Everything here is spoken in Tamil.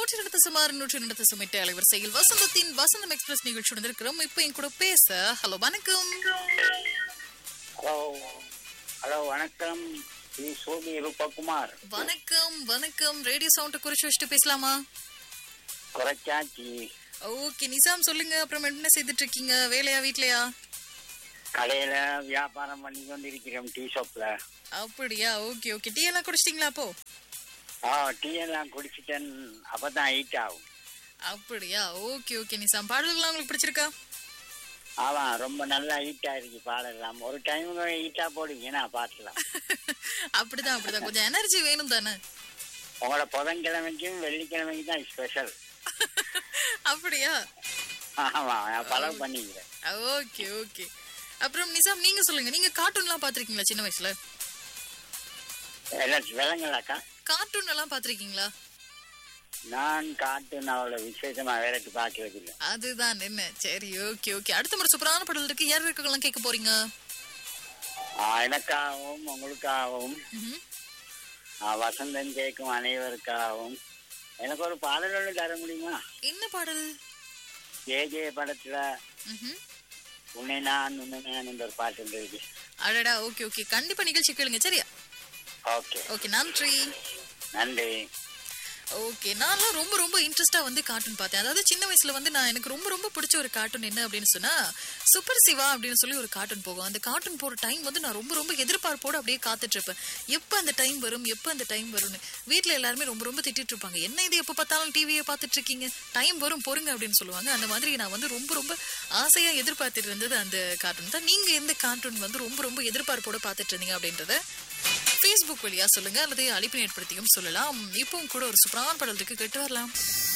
நூற்றி ரெண்டு சுமார் நூற்றி ரெண்டு சுமிட்டு அலைவரிசையில் வசந்தத்தின் வசந்தம் எக்ஸ்பிரஸ் நிகழ்ச்சி இருக்கிறோம் இப்போ என் கூட பேச ஹலோ வணக்கம் ஹலோ ஹலோ வணக்கம் இது சோபி ரூபகுமார் வணக்கம் வணக்கம் ரேடியோ சவுண்ட் குறிச்சு வச்சுட்டு பேசலாமா குறைச்சாச்சி ஓகே நிசாம் சொல்லுங்க அப்புறம் என்ன செய்துட்டு இருக்கீங்க வேலையா வீட்லயா கடையில வியாபாரம் பண்ணி கொண்டு இருக்கிறோம் டீ ஷாப்ல அப்படியா ஓகே ஓகே டீ எல்லாம் குடிச்சிட்டீங்களா அப்போ ஆ டீ எல்லாம் குடிச்சிட்டேன் அப்பதான் ஹீட் ஆகும் அப்படியா ஓகே ஓகே நிசாம் பாடல்கள்லாம் உங்களுக்கு பிடிச்சிருக்கா ஆமா ரொம்ப நல்லா ஹீட்டா இருக்கு பாடலாம் ஒரு டைம் ஹீட்டா போடுவீங்க நான் பாத்துக்கலாம் அப்படிதான் அப்படிதான் கொஞ்சம் எனர்ஜி வேணும் தானே உங்களோட புதன்கிழமைக்கும் வெள்ளிக்கிழமைக்கும் தான் ஸ்பெஷல் அப்படியா ஆமா நான் பலவு பண்ணிக்கிறேன் ஓகே ஓகே அப்புறம் நிசாம் நீங்க சொல்லுங்க நீங்க கார்ட்டூன்லாம் பாத்திருக்கீங்களா சின்ன வயசுல எல்லாம் விலங்களாக்கா கார்ட்டூன் எல்லாம் பாத்திருக்கீங்களா நான் கார்ட்டூன் அவ்வளவு விசேஷமா வேலைக்கு பார்க்கறது இல்லை அதுதான் என்ன சரி ஓகே ஓகே அடுத்த முறை சூப்பரான பாடல் இருக்கு யார் இருக்கலாம் கேட்க போறீங்க ஆ, எனக்காகவும் உங்களுக்காகவும் ம்ஹும். ஆ, வசந்தன் கேட்கும் அனைவருக்காகவும் எனக்கு ஒரு பாடல் ஒன்று தர முடியுமா என்ன பாடல் ஜே ஜே படத்துல ம்ஹும். உன்னை நான் உன்னை நான் என்ற ஒரு பாட்டு இருந்தது அடடா ஓகே ஓகே கண்டிப்பா நிகழ்ச்சி கேளுங்க சரியா ஓகே ஓகே நன்றி நன்றி ஓகே நான்லாம் ரொம்ப ரொம்ப இன்ட்ரெஸ்டா வந்து கார்ட்டூன் பார்த்தேன் அதாவது சின்ன வயசுல வந்து நான் எனக்கு ரொம்ப ரொம்ப பிடிச்ச ஒரு கார்ட்டூன் என்ன அப்படின்னு சொன்னா சூப்பர் சிவா அப்படின்னு சொல்லி ஒரு கார்ட்டூன் போகும் அந்த கார்ட்டூன் போற டைம் வந்து நான் ரொம்ப ரொம்ப எதிர்பார்ப்போடு அப்படியே காத்துட்டு இருப்பேன் எப்ப அந்த டைம் வரும் எப்ப அந்த டைம் வரும்னு வீட்ல எல்லாருமே ரொம்ப ரொம்ப திட்டிட்டு இருப்பாங்க என்ன இது எப்ப பார்த்தாலும் டிவியை பார்த்துட்டு இருக்கீங்க டைம் வரும் பொறுங்க அப்படின்னு சொல்லுவாங்க அந்த மாதிரி நான் வந்து ரொம்ப ரொம்ப ஆசையா எதிர்பார்த்துட்டு இருந்தது அந்த கார்ட்டூன் தான் நீங்க எந்த கார்ட்டூன் வந்து ரொம்ப ரொம்ப எதிர்பார்ப்போட பார்த்துட்டு இருந்தீங்க அப்படின்றத ஃபேஸ்புக் வழியா சொல்லுங்க அல்லது அழைப்பினை ஏற்படுத்தியும் சொல்லலாம் இப்பவும் கூட ஒரு சூப்பரான படம் இருக்கு கேட்டு வரலாம்